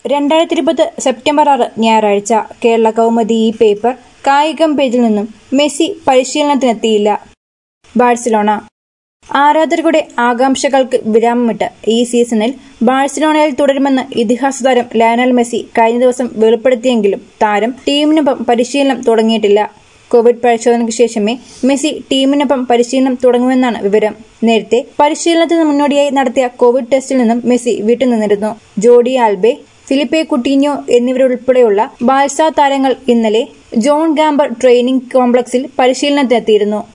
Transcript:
രണ്ടായിരത്തി ഇരുപത് സെപ്റ്റംബർ ആറ് ഞായറാഴ്ച കേരള കൗമുദി ഈ പേപ്പർ കായികം പേജിൽ നിന്നും മെസ്സി പരിശീലനത്തിനെത്തിയില്ല ബാഴ്സലോണ ആരാധകരുടെ ആകാംക്ഷകൾക്ക് വിരാമമിട്ട് ഈ സീസണിൽ ബാഴ്സലോണയിൽ തുടരുമെന്ന് ഇതിഹാസ താരം ലയണൽ മെസ്സി കഴിഞ്ഞ ദിവസം വെളിപ്പെടുത്തിയെങ്കിലും താരം ടീമിനൊപ്പം പരിശീലനം തുടങ്ങിയിട്ടില്ല കോവിഡ് പരിശോധനയ്ക്ക് ശേഷമേ മെസ്സി ടീമിനൊപ്പം പരിശീലനം തുടങ്ങുമെന്നാണ് വിവരം നേരത്തെ പരിശീലനത്തിന് മുന്നോടിയായി നടത്തിയ കോവിഡ് ടെസ്റ്റിൽ നിന്നും മെസ്സി വിട്ടുനിന്നിരുന്നു ജോഡി ആൽബെ ഫിലിപ്പെ കുട്ടീഞ്ഞോ എന്നിവരുൾപ്പെടെയുള്ള ബാഴ്സ താരങ്ങൾ ഇന്നലെ ജോൺ ഗാംബർ ട്രെയിനിംഗ് കോംപ്ലക്സിൽ പരിശീലനത്തിനെത്തിയിരുന്നു